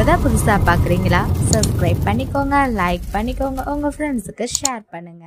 இப்பதான் புதுசா பாக்குறீங்களா சப்ஸ்கிரைப் பண்ணிக்கோங்க லைக் பண்ணிக்கோங்க உங்க ஃப்ரெண்ட்ஸுக்கு ஷேர் பண்ணுங்க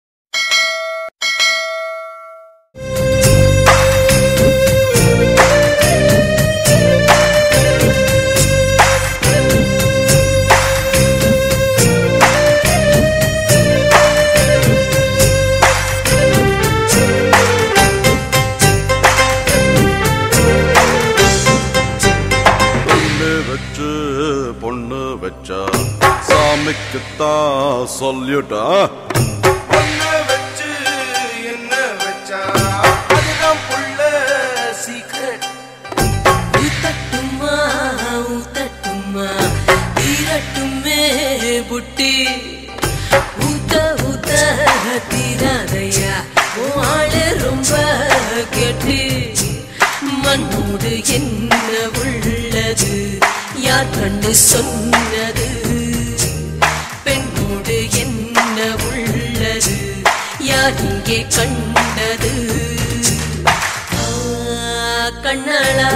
பொண்ணு வச்சு பொண்ணு வச்சா சாமிக்குத்தான் சொல்லிட்டா பொண்ணு வச்சு என்ன வச்சா அதுதான் புள்ள சீக்ரெட் ஊத்தட்டுமா ஊத்தட்டுமா தீரட்டுமே புட்டி ஊத்த ஊத்த தீராதையா உன் ஆளு ரொம்ப கெட்டு மண்ணோடு என்ன உள்ளது யார் கண்டு சொன்னது பெண்ணோடு என்ன உள்ளது யார் இங்கே கண்டது ஆ, கண்ணாளா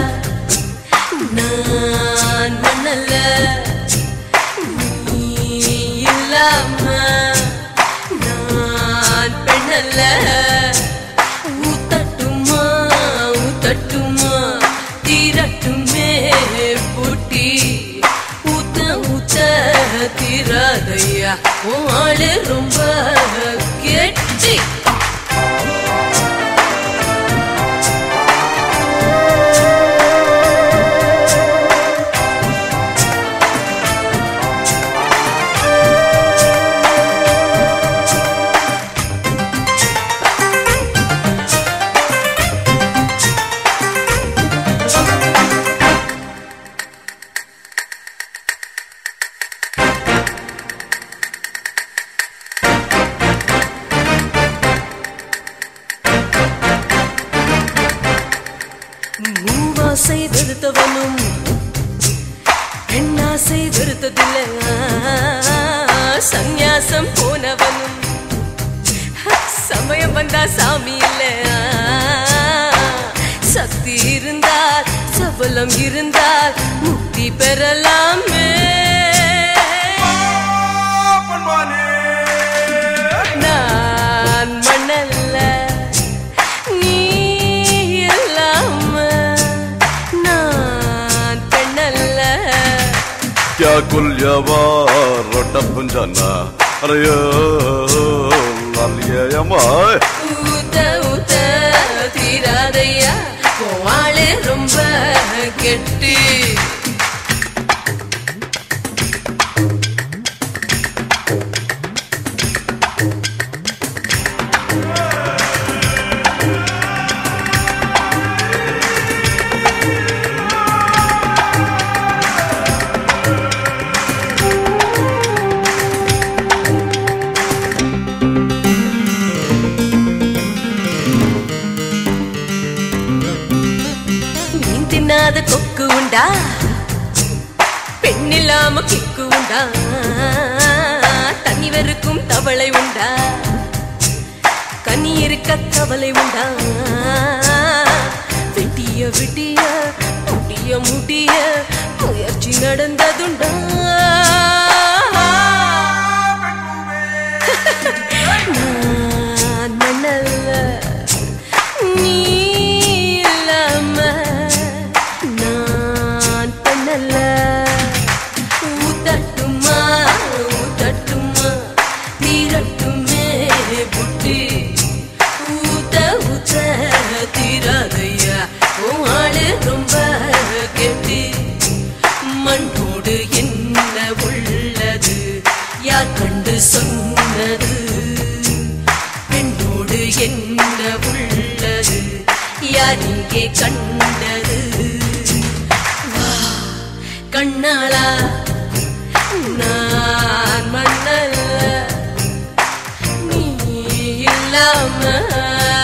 நான் மண்ணல்ல நீ இல்லாம நான் பெண்ணல்ல ஊத்தட்டுமா ஊத்தட்டுமா தீரட்டுமே பூட்டி ஊத்த ஊத்த தீராதையா உன் ஆளு ரொம்ப கெட்டி மூவாசை வெறுத்தவனும் பெண்ணாசை வெறுத்ததில்லை சந்நியாசம் போனவனும் சமயம் வந்தா சாமி இல்ல சக்தி இருந்தால் சபலம் இருந்தால் முக்தி பெறலாமே பொன்மானே நான் மண்ணல்ல நீ இல்லாம நான் பெண்ணல்ல क्या कुल्यवा रोटा पुंजाना अरे यो लालिया यमाय ஊத்த ஊத்த தீராதையா போவாளே ரொம்ப கெட்டு மீன் தின்னாத கொக்கு உண்டா பெண்ணில்லாம கிக்கு உண்டா தண்ணி வெறுக்கும் தவளை உண்டா கனி இருக்க கவலை உண்டா விட்டிய விட்டிய முடிய முடிய முயற்சி நடந்ததுண்டா நான் மண்ணல்ல நீ இல்லாம நான் பண்ணல ஊத்தட்டுமா ஊத்தட்டுமா தீரட்டுமே புட்டி ஊத்த ஊத்த தீராதையா உன் ஆளு ரொம்ப கெட்டி மண்ணோடு என்ன உள்ளது யார் கண்டு சொன்னது பெண்ணோடு என்ன உள்ளது யார் இங்கே கண்டது வா, கண்ணாளா நான் மண்ணல்ல நீ இல்லாம